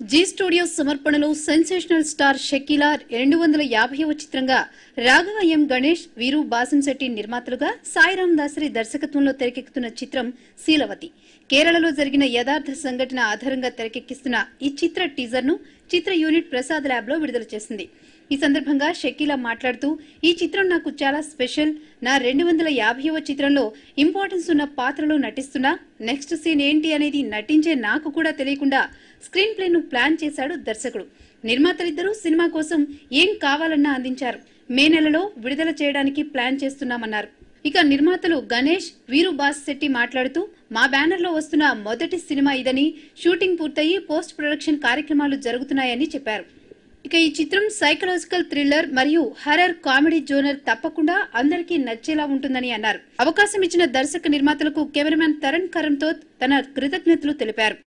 G studio సమర్పణలో sensational star Shakeela రెండు వందల యాభైవ చిత్రంగా రాఘవ ఎం గణేష్ వీరు బాసంశెట్టి నిర్మాతలుగా సాయిరాం దాసరి దర్శకత్వంలో తెరకెక్కుతున్న చిత్రం శీలవతి కేరళలో జరిగిన యథార్థ సంఘటన ఆధారంగా తెరకెక్కిస్తున్న ఈ చిత్ర టీజర్ ను చిత్ర యూనిట్ ప్రసాద్ ల్యాబ్ లో విడుదల చేసింది ఈ సందర్భంగా షకీలా మాట్లాడుతూ ఈ చిత్రం నాకు చాలా స్పెషల్ నా రెండు వందల యాభైవ చిత్రంలో ఇంపార్టెన్స్ ఉన్న పాత్రలో నటిస్తున్నా నెక్స్ట్ సీన్ ఏంటి అనేది నటించే నాకు కూడా తెలియకుండా స్క్రీన్ ప్లే ను ప్లాన్ చేశాడు దర్శకుడు నిర్మాతలిద్దరూ సినిమా కోసం ఏం కావాలన్నా అందించారు మే నెలలో విడుదల చేయడానికి ప్లాన్ చేస్తున్నామన్నారు ఇక నిర్మాతలు గణేష్ వీరు బాస్ శెట్టి మాట్లాడుతూ మా బ్యానర్ లో వస్తున్న మొదటి సినిమా ఇదని షూటింగ్ పూర్తయి పోస్ట్ ప్రొడక్షన్ కార్యక్రమాలు జరుగుతున్నాయని చెప్పారు ఇక ఈ చిత్రం సైకలాజికల్ థ్రిల్లర్ మరియు హర్రర్ కామెడీ జోనర్ తప్పకుండా అందరికీ నచ్చేలా ఉంటుందని అన్నారు అవకాశం ఇచ్చిన దర్శక నిర్మాతలకు కెమెరామెన్ తరణ్ కరణ్ తో తన కృతజ్ఞతలు తెలిపారు